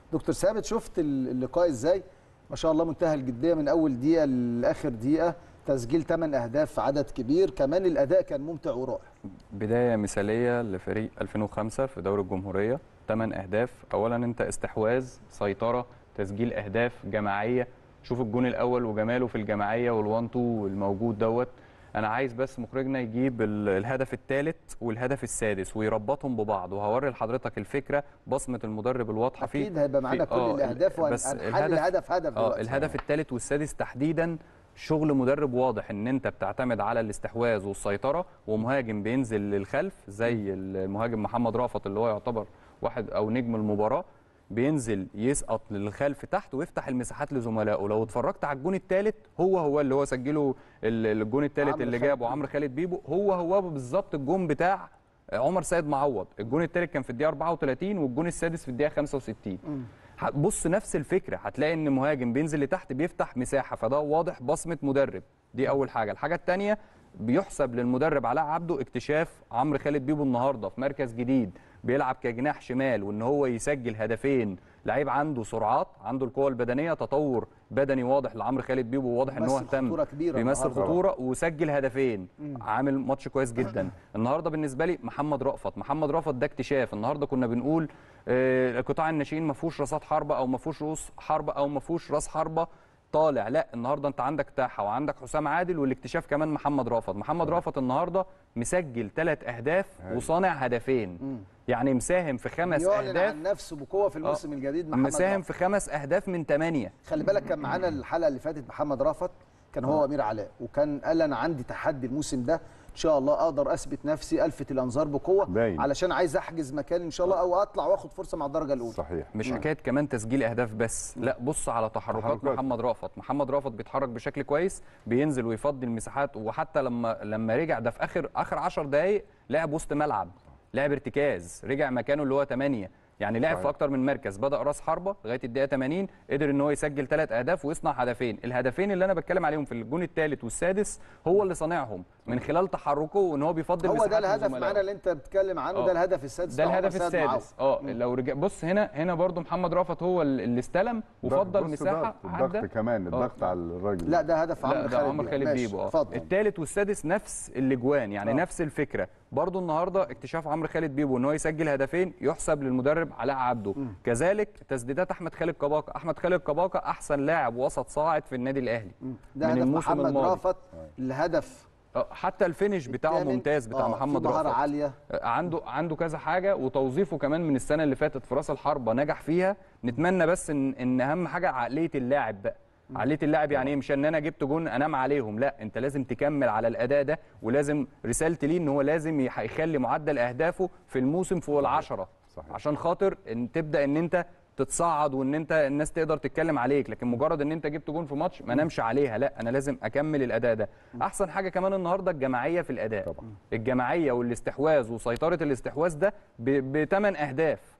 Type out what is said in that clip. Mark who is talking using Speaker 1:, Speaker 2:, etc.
Speaker 1: دكتور ثابت شفت اللقاء ازاي ما شاء الله منتهى الجديه من اول دقيقه لاخر دقيقه تسجيل 8 اهداف في عدد كبير كمان الاداء كان ممتع ورائع
Speaker 2: بدايه مثاليه لفريق 2005 في دوري الجمهوريه 8 اهداف اولا انت استحواذ سيطره تسجيل اهداف جماعيه شوف الجون الاول وجماله في الجماعيه والوان تو الموجود دوت انا عايز بس مخرجنا يجيب ال- الهدف الثالث والهدف السادس ويربطهم ببعض وهوري لحضرتك الفكره بصمه المدرب الواضحه فيه
Speaker 1: اكيد هيبقى معانا
Speaker 2: في-
Speaker 1: كل
Speaker 2: آه،
Speaker 1: الاهداف
Speaker 2: بس
Speaker 1: وهنحلل هدف هدف
Speaker 2: اه
Speaker 1: دلوقتي.
Speaker 2: الهدف الثالث والسادس تحديدا شغل مدرب واضح ان انت بتعتمد على الاستحواذ والسيطره ومهاجم بينزل للخلف زي المهاجم محمد رافت اللي هو يعتبر واحد او نجم المباراه بينزل يسقط للخلف تحت ويفتح المساحات لزملائه لو اتفرجت على الجون الثالث هو هو اللي هو سجله ال- الجون الثالث
Speaker 1: عمرو
Speaker 2: اللي
Speaker 1: خالد
Speaker 2: جابه عمرو خالد بيبو هو هو بالظبط الجون بتاع عمر سيد معوض الجون الثالث كان في الدقيقه 34 والجون السادس في الدقيقه 65 بص نفس الفكره هتلاقي ان مهاجم بينزل لتحت بيفتح مساحه فده واضح بصمه مدرب دي اول حاجه الحاجه الثانيه بيحسب للمدرب علاء عبده اكتشاف عمرو خالد بيبو النهارده في مركز جديد بيلعب كجناح شمال وان هو يسجل هدفين لعيب عنده سرعات عنده القوه البدنيه تطور بدني واضح لعمرو خالد بيبو واضح ان هو
Speaker 1: بيمثل
Speaker 2: اهتم
Speaker 1: خطورة كبيرة
Speaker 2: بيمثل
Speaker 1: النهاردة.
Speaker 2: خطوره وسجل هدفين عامل ماتش كويس جدا النهارده بالنسبه لي محمد رأفت محمد رأفت ده اكتشاف النهارده كنا بنقول آه، قطاع الناشئين ما فيهوش راسات حربه او ما فيهوش رؤوس حربه او ما فيهوش راس حربه طالع لا النهارده انت عندك تاحه وعندك حسام عادل والاكتشاف كمان محمد رافت محمد رافت النهارده مسجل ثلاث اهداف وصانع هدفين يعني مساهم في خمس
Speaker 1: يعلن
Speaker 2: اهداف
Speaker 1: عن نفسه بقوه في الموسم الجديد محمد
Speaker 2: مساهم
Speaker 1: رافت.
Speaker 2: في خمس اهداف من ثمانيه
Speaker 1: خلي بالك كان معانا الحلقه اللي فاتت محمد رافت كان هو امير علاء وكان قال انا عندي تحدي الموسم ده ان شاء الله اقدر اثبت نفسي الفت الانظار بقوه
Speaker 3: باين.
Speaker 1: علشان عايز احجز مكان ان شاء الله او اطلع واخد فرصه مع الدرجه الاولى
Speaker 3: صحيح
Speaker 2: مش حكايه كمان تسجيل اهداف بس لا بص على تحركات
Speaker 3: تحركات.
Speaker 2: محمد رافت محمد رافت بيتحرك بشكل كويس بينزل ويفضي المساحات وحتى لما لما رجع ده في اخر اخر 10 دقائق لعب وسط ملعب لعب ارتكاز رجع مكانه اللي هو 8 يعني لعب في
Speaker 3: صحيح.
Speaker 2: اكتر من مركز بدا راس حربه لغايه الدقيقه 80 قدر ان هو يسجل ثلاث اهداف ويصنع هدفين الهدفين اللي انا بتكلم عليهم في الجون الثالث والسادس هو اللي صانعهم من خلال تحركه وان هو بيفضي
Speaker 1: هو
Speaker 2: المساحات
Speaker 1: ده الهدف
Speaker 2: لزملائه.
Speaker 1: معانا اللي انت بتتكلم عنه
Speaker 2: آه.
Speaker 1: ده الهدف السادس
Speaker 2: ده
Speaker 1: بتاع عمر
Speaker 2: الهدف
Speaker 1: سيد معوض.
Speaker 2: السادس اه لو رجع بص هنا هنا برضو محمد رافت هو اللي استلم وفضل
Speaker 3: بص
Speaker 2: مساحه
Speaker 3: ضغط- الضغط
Speaker 2: عدى
Speaker 3: كمان الضغط على الراجل
Speaker 1: لا ده هدف
Speaker 2: لا
Speaker 1: عمرو
Speaker 2: ده
Speaker 1: خالد
Speaker 2: عمر خالد
Speaker 1: ماشي،
Speaker 2: بيبو اه
Speaker 1: اتفضل
Speaker 2: الثالث والسادس نفس الاجوان يعني
Speaker 1: آه.
Speaker 2: نفس الفكره برضو النهارده اكتشاف عمرو خالد بيبو ان هو يسجل هدفين يحسب للمدرب علاء عبده كذلك تسديدات احمد خالد كباكا احمد خالد كباكا احسن لاعب وسط صاعد في النادي الاهلي
Speaker 1: ده
Speaker 2: من
Speaker 1: هدف
Speaker 2: الموسم
Speaker 1: محمد
Speaker 2: الماضي.
Speaker 1: رافت الهدف
Speaker 2: آه، حتى الفينش بتاعه
Speaker 1: الثامن.
Speaker 2: ممتاز بتاع
Speaker 1: آه،
Speaker 2: محمد
Speaker 1: في مهاره
Speaker 2: رافت
Speaker 1: عاليه
Speaker 2: عنده عنده كذا حاجه وتوظيفه كمان من السنه اللي فاتت في راس الحربه نجح فيها نتمنى بس ان ان اهم حاجه عقليه اللاعب بقى عقليه اللاعب يعني ايه مش ان انا جبت جون انام عليهم لا انت لازم تكمل على الاداء ده ولازم رسالتي ليه ان هو لازم يح- يخلي معدل اهدافه في الموسم فوق العشرة
Speaker 3: صحيح.
Speaker 2: عشان خاطر ان تبدا ان انت تتصعد وان انت الناس تقدر تتكلم عليك لكن مجرد ان انت جبت جون في ماتش ما نامش عليها لا انا لازم اكمل الاداء ده احسن حاجه كمان النهارده الجماعيه في الاداء
Speaker 3: طبعا.
Speaker 2: الجماعيه والاستحواذ وسيطره الاستحواذ ده بثمان اهداف